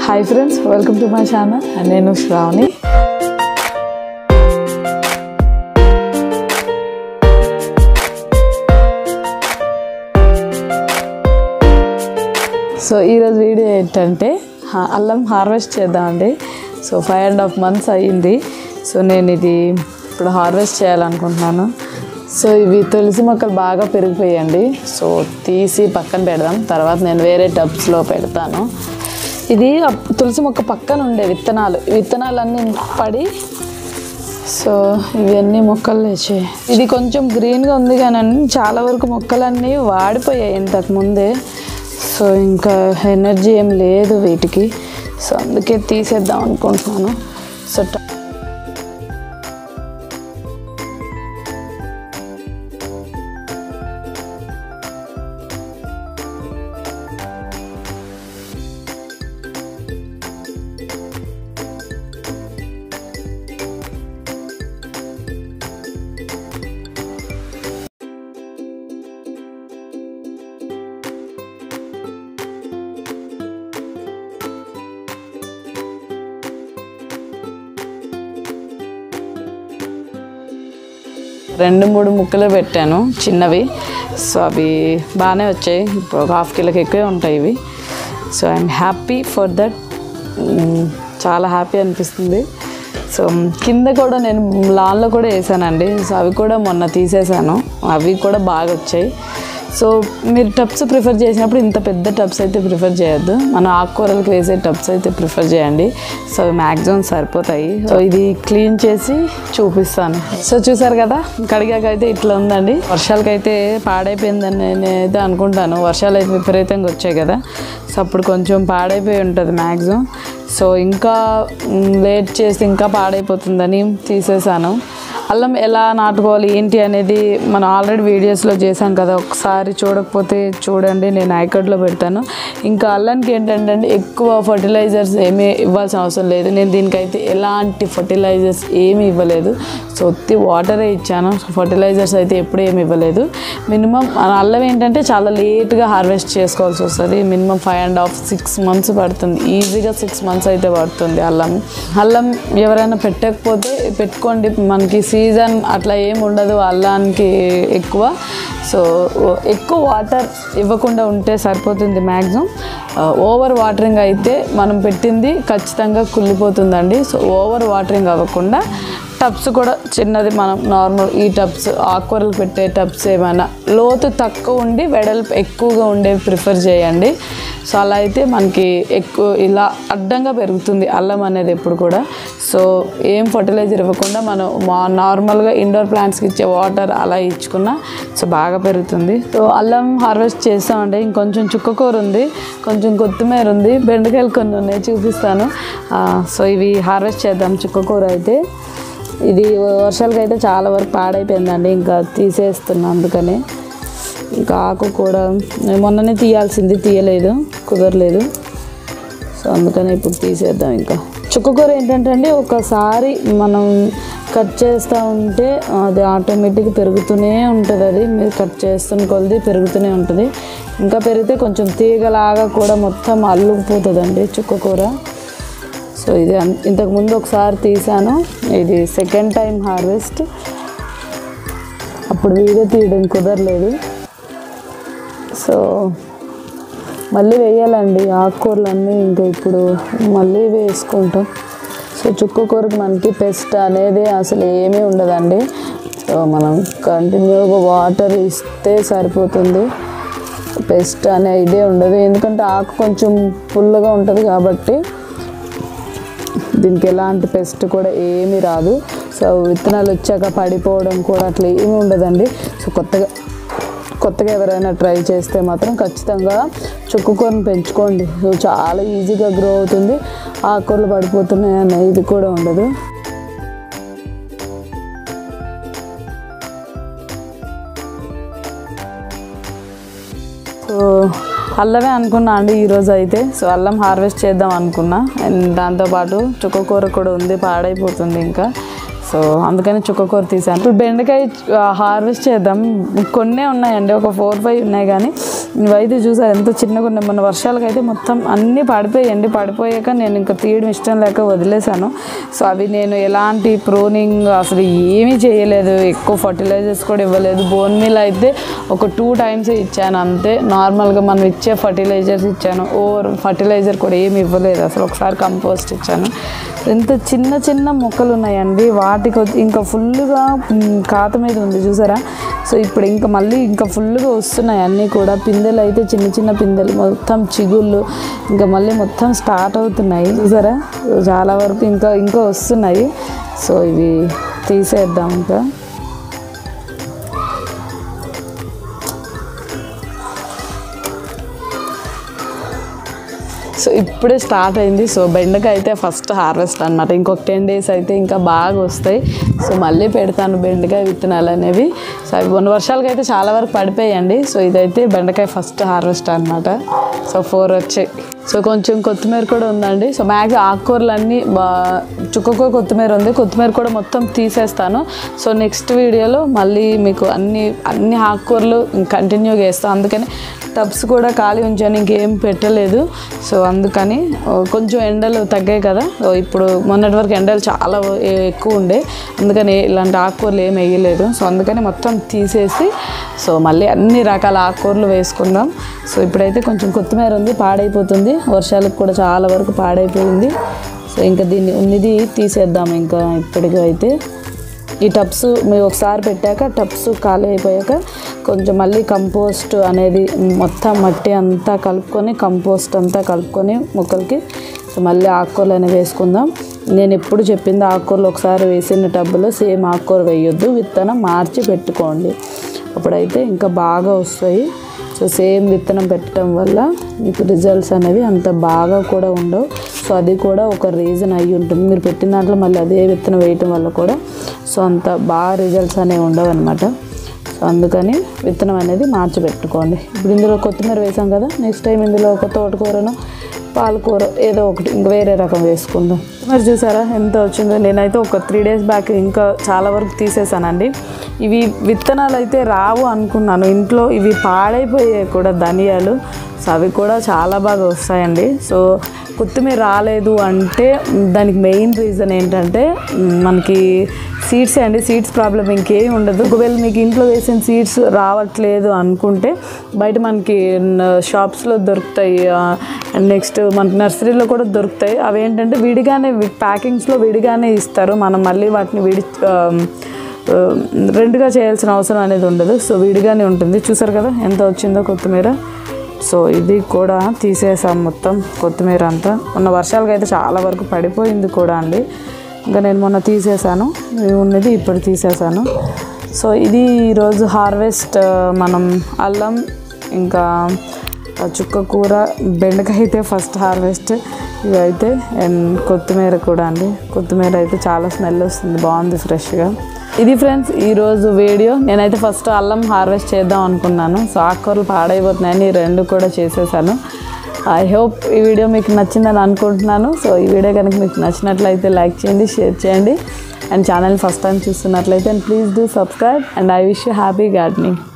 hi friends welcome to my channel నేను Sravani so ఈరోజు video ఏంటంటే హా- అల్లం హార్వెస్ట్ చేద్దామండి so five and half months అయ్యింది సో నేను ఇది ఇప్పుడు హార్వెస్ట్ చేయాలనుకుంటున్నాను సో ఇవి తులసి మొక్కలు బాగా పెరిగిపోయాయండి సో తీసి పక్కన పెడదాం తర్వాత నేను వేరే టబ్స్లో పెడతాను ఇది అప్- తులసి మొక్క పక్కన ఉండే విత్తనాలు ఈ విత్తనాలన్నీ పడి సో ఇవన్నీ మొక్కలు లేచాయి ఇది కొంచెం గ్రీన్గా ఉంది కానీ చాలా వరకు మొక్కలన్నీ వాడిపోయాయి ఇంతకు ముందే సో ఇంకా ఎనర్జీ ఏం లేదు వీటికి సో అందుకే తీసేద్దాం అనుకుంటున్నాను సో ట- రెండు మూడు ముక్కలు పెట్టాను చిన్నవి సో అవి బాగానే వచ్చాయి ఇప్పుడు ఒక హాఫ్ కిలోకి ఎక్కువే ఉంటాయి ఇవి so I'm happy for that చాలా హ్యాపీ అనిపిస్తుంది సో కింద కూడా నేను లాన్లో కూడా వేసానండి సో అవి కూడా మొన్న తీసేసాను అవి కూడా బాగా వచ్చాయి సో మీరు టబ్స్ ప్రిఫర్ చేసినప్పుడు ఇంత పెద్ద టబ్స్ అయితే ప్రిఫర్ చేయొద్దు మనం ఆకుకూరలకు వేసే టబ్స్ అయితే ప్రిఫర్ చేయండి సో మ్యాక్సిమం సరిపోతాయి సో ఇది క్లీన్ చేసి చూపిస్తాను సో చూసారు కదా కడిగాక అయితే ఇట్లా ఉందండి వర్షాలకైతే పాడైపోయిందని నేనైతే అనుకుంటాను వర్షాలు అయితే విపరీతంగా వచ్చాయి కదా సో అప్పుడు కొంచెం పాడైపోయి ఉంటుంది మ్యాక్సిమం సో ఇంకా లేట్ చేసి ఇంకా పాడైపోతుందని తీసేసాను అల్లం ఎలా నాటుకోవాలి ఏంటి అనేది మనం ఆల్రెడీ వీడియోస్లో చేశాం కదా ఒకసారి చూడకపోతే చూడండి నేను ఐకట్లో పెడతాను ఇంకా అల్లానికి ఏంటంటే ఎక్కువ ఫర్టిలైజర్స్ ఏమీ ఇవ్వాల్సిన అవసరం లేదు నేను దీనికైతే ఎలాంటి ఫర్టిలైజర్స్ ఏమీ ఇవ్వలేదు సో ఒత్తి వాటరే ఇచ్చాను ఫర్టిలైజర్స్ అయితే ఎప్పుడు ఏమి ఇవ్వలేదు మినిమం మన అల్లం ఏంటంటే చాలా లేట్గా హార్వెస్ట్ చేసుకోవాల్సి వస్తుంది minimum five and half six months పడుతుంది ఈజీగా సిక్స్ మంత్స్ అయితే పడుతుంది అల్లం అల్లం ఎవరైనా పెట్టకపోతే పెట్టుకోండి మనకి సీజన్ అట్లా ఏం ఉండదు అల్లానికి ఎక్కువ సో ఎక్కువ వాటర్ ఇవ్వకుండా ఉంటే సరిపోతుంది మ్యాక్సిమం ఓవర్ వాటరింగ్ అయితే మనం పెట్టింది ఖచ్చితంగా కుళ్ళిపోతుందండి సో ఓవర్ వాటరింగ్ అవ్వకుండా టబ్స్ కూడా చిన్నది మనం నార్మల్ ఈ టబ్స్ ఆకుకూరలు పెట్టే టబ్స్ ఏమైనా లోతు తక్కువ ఉండి వెడల్పు ఎక్కువగా ఉండేవి ప్రిఫర్ చేయండి సో అలా అయితే మనకి ఎక్కువ ఇలా అడ్డంగా పెరుగుతుంది అల్లం అనేది ఎప్పుడు కూడా సో ఏం ఫర్టిలైజర్ ఇవ్వకుండా మనం మా నార్మల్గా ఇండోర్ ప్లాంట్స్కి ఇచ్చే వాటర్ అలా ఇచ్చుకున్నా సో బాగా పెరుగుతుంది సో అల్లం హార్వెస్ట్ చేస్తామండి ఇంకొంచెం చుక్కకూర ఉంది కొంచెం కొత్తిమీర ఉంది బెండకాయలు కొన్ని ఉన్నాయి చూపిస్తాను ఆ, సో ఇవి హార్వెస్ట్ చేద్దాం చుక్కకూర అయితే ఇది వర్షాలకి అయితే చాలా వరకు పాడైపోయిందండి ఇంకా తీసేస్తున్నా అందుకని ఇంకా ఆకు కూడా నేను మొన్ననే తీయాల్సింది తీయలేదు కుదరలేదు సో అందుకని ఇప్పుడు తీసేద్దాం ఇంకా చుక్కకూర ఏంటంటే అండి ఒకసారి మనం కట్ చేస్తూ ఉంటే అది ఆటోమేటిక్ పెరుగుతూనే ఉంటుంది అది మీరు కట్ చేస్తున్న కొలది పెరుగుతూనే ఉంటుంది ఇంకా పెరిగితే కొంచెం తీగలాగా కూడా మొత్తం అల్లుకుపోతుందండి చుక్కకూర సో ఇది అన్- ఇంతకు ముందు ఒకసారి తీసాను ఇది సెకండ్ టైం హార్వెస్ట్ అప్పుడు వీడియో తీయడం కుదరలేదు సో మళ్ళీ వేయాలండి ఆకుకూరలన్నీ ఇంకా ఇప్పుడు మళ్ళీ వేసుకుంటాం సో చుక్క కూరకు మనకి పెస్ట్ అనేది అసలు ఏమీ ఉండదండి సో మనం కంటిన్యూగా వాటర్ ఇస్తే సరిపోతుంది పెస్ట్ అనే ఇదే ఉండదు ఎందుకంటే ఆకు కొంచెం పుల్లగా ఉంటుంది కాబట్టి దీనికి ఎలాంటి పెస్ట్ కూడా ఏమీ రాదు సో విత్తనాలు వచ్చాక పడిపోవడం కూడా అట్లా ఏమీ ఉండదండి సో కొత్తగా కొత్తగా ఎవరైనా ట్రై చేస్తే మాత్రం ఖచ్చితంగా చుక్కకూరను పెంచుకోండి సో చాలా ఈజీగా గ్రో అవుతుంది ఆకుకూరలు పడిపోతున్నాయి అనే ఇది కూడా ఉండదు సో అల్లమే అనుకున్నా అండి ఈరోజు అయితే సో అల్లం హార్వెస్ట్ చేద్దాం అనుకున్నా అండ్ దాంతోపాటు చుక్కకూర కూడా ఉంది పాడైపోతుంది ఇంకా సో అందుకని చుక్కకూర తీసాను ఇప్పుడు బెండకాయ హార్వెస్ట్ చేద్దాం కొన్నే ఉన్నాయండి ఒక ఫోర్ ఫైవ్ ఉన్నాయి కానీ ఇవైతే చూసారు ఎంత చిన్నగా ఉన్నాయి మొన్న వర్షాలకైతే మొత్తం అన్నీ పడిపోయాయండి పడిపోయాక నేను ఇంకా తీయడం ఇష్టం లేక వదిలేశాను సో అవి నేను ఎలాంటి ప్రూనింగ్ అసలు ఏమీ చేయలేదు ఎక్కువ ఫర్టిలైజర్స్ కూడా ఇవ్వలేదు బోన్ మీల్ అయితే ఒక టూ టైమ్స్ ఇచ్చాను అంతే నార్మల్గా మనం ఇచ్చే ఫర్టిలైజర్స్ ఇచ్చాను ఓవర్ ఫర్టిలైజర్ కూడా ఏమి ఇవ్వలేదు అసలు ఒకసారి కంపోస్ట్ ఇచ్చాను ఎంత చిన్న చిన్న మొక్కలు ఉన్నాయండి వాటికి వచ్చి ఇంకా ఫుల్గా మ్, కాత మీద ఉంది చూసారా సో ఇప్పుడు ఇంకా మళ్ళీ ఇంకా ఫుల్గా వస్తున్నాయి అన్నీ కూడా పిందెలు అయితే చిన్న చిన్న పిందెలు మొత్తం చిగుళ్ళు ఇంకా మళ్ళీ మొత్తం స్టార్ట్ అవుతున్నాయి చూసారా చాలా వరకు ఇంకా ఇంకా వస్తున్నాయి సో ఇవి తీసేద్దాం ఇంకా సో ఇప్పుడే స్టార్ట్ అయింది సో బెండకాయ అయితే ఫస్ట్ హార్వెస్ట్ అనమాట ఇంకొక టెన్ డేస్ అయితే ఇంకా బాగా వస్తాయి సో మళ్ళీ పెడతాను బెండకాయ విత్తనాలు అనేవి సో అవి మొన్న వర్షాలకి అయితే చాలా వరకు పడిపోయాయండి సో ఇదైతే బెండకాయ ఫస్ట్ హార్వెస్ట్ అనమాట సో ఫోర్ వచ్చాయి సో కొంచెం కొత్తిమీర కూడా ఉందండి సో మ్యాక్స్ ఆకుకూరలు అన్నీ బా చుక్కకూర కొత్తిమీర ఉంది కొత్తిమీర కూడా మొత్తం తీసేస్తాను సో నెక్స్ట్ వీడియోలో మళ్ళీ మీకు అన్ని అన్ని ఆకుకూరలు కంటిన్యూగా వేస్తాను అందుకని టబ్స్ కూడా ఖాళీ ఉంచాను ఇంకేం పెట్టలేదు సో అందుకని ఓ, కొంచెం ఎండలు తగ్గాయి కదా సో ఇప్పుడు మొన్నటి వరకు ఎండలు చాలా ఎ- ఎక్కువ ఉండే అందుకని ఇలాంటి ఆకుకూరలు ఏం వేయలేదు సో అందుకని మొత్తం తీసేసి సో మళ్ళీ అన్ని రకాల ఆకుకూరలు వేసుకుందాం సో ఇప్పుడైతే కొంచెం కొత్తిమీర ఉంది పాడైపోతుంది వర్షాలకు కూడా చాలా వరకు పాడైపోయింది సో ఇంకా దీన్ని ఉన్నది తీసేద్దాం ఇంకా ఇప్పటికీ అయితే ఈ టబ్స్ మీరు ఒకసారి పెట్టాక టబ్స్ ఖాళీ అయిపోయాక కొంచెం మళ్ళీ కంపోస్ట్ అనేది మొత్తం మట్టి అంతా కలుపుకొని కంపోస్ట్ అంతా కలుపుకొని మొక్కలకి సో మళ్ళీ ఆకుకూరలు అనేవి వేసుకుందాం నేను ఎప్పుడు చెప్పింది ఆకుకూరలు ఒకసారి వేసిన టబ్బులో సేమ్ ఆకుకూర వేయొద్దు విత్తనం మార్చి పెట్టుకోండి అప్పుడైతే ఇంకా బాగా వస్తాయి సో సేమ్ విత్తనం పెట్టడం వల్ల మీకు రిజల్ట్స్ అనేవి అంత బాగా కూడా ఉండవు సో అది కూడా ఒక రీజన్ అయి ఉంటుంది మీరు పెట్టిన దాంట్లో మళ్ళీ అదే విత్తనం వేయటం వల్ల కూడా సో అంత బాగా రిజల్ట్స్ అనేవి ఉండవు అనమాట సో అందుకని విత్తనం అనేది మార్చి పెట్టుకోండి ఇప్పుడు ఇందులో కొత్తిమీర వేసాం కదా నెక్స్ట్ టైం ఇందులో ఒక తోటకూరను పాలకూర ఏదో ఒకటి ఇంక వేరే రకం వేసుకుందాం మరి చూసారా ఎంత వచ్చిందో నేనైతే ఒక త్రీ డేస్ బ్యాక్ ఇంకా చాలా వరకు తీసేసానండి ఇవి విత్తనాలు అయితే రావు అనుకున్నాను ఇంట్లో ఇవి పాడైపోయాయి కూడా ధనియాలు సో అవి కూడా చాలా బాగా వస్తాయండి సో కొత్తిమీర రాలేదు అంటే మ్, దానికి మెయిన్ రీజన్ ఏంటంటే మ్, మనకి సీడ్స్ అండి సీడ్స్ ప్రాబ్లం ఇంకేం ఉండదు ఒకవేళ మీకు ఇంట్లో వేసిన సీడ్స్ రావట్లేదు అనుకుంటే బయట మనకి షాప్స్లో దొరుకుతాయి అండ్ నెక్స్ట్ మనకి నర్సరీలో కూడా దొరుకుతాయి అవి ఏంటంటే విడిగానే ప్యాకింగ్స్లో విడిగానే ఇస్తారు మనం మళ్ళీ వాటిని విడి ఆ, ఆ, రెండుగా చేయాల్సిన అవసరం అనేది ఉండదు సో విడిగానే ఉంటుంది చూసారు కదా ఎంత వచ్చిందో కొత్తిమీర సో ఇది కూడా తీసేసాం మొత్తం కొత్తిమీర అంతా మొన్న వర్షాలకు అయితే చాలా వరకు పడిపోయింది కూడా అండి ఇంకా నేను మొన్న తీసేసాను ఇది ఉన్నది ఇప్పుడు తీసేసాను సో ఇది ఈరోజు హార్వెస్ట్ ఆ, మనం అల్లం ఇంకా ఆ చుక్క కూర బెండకాయ అయితే ఫస్ట్ హార్వెస్ట్ ఇవైతే అండ్ కొత్తిమీర కూడా అండి కొత్తిమీర అయితే చాలా స్మెల్ వస్తుంది బాగుంది ఫ్రెష్గా ఇది ఫ్రెండ్స్ ఈరోజు వీడియో నేనైతే ఫస్ట్ అల్లం హార్వెస్ట్ చేద్దాం అనుకున్నాను సో ఆకుకూరలు పాడైపోతున్నాయని ఈ రెండు కూడా చేసేసాను ఐ హోప్ ఈ వీడియో మీకు నచ్చిందని అనుకుంటున్నాను సో ఈ వీడియో కనుక మీకు నచ్చినట్లయితే లైక్ చేయండి షేర్ చేయండి అండ్ ఛానల్ ఫస్ట్ టైం చూస్తున్నట్లయితే please do subscribe and I wish you happy gardening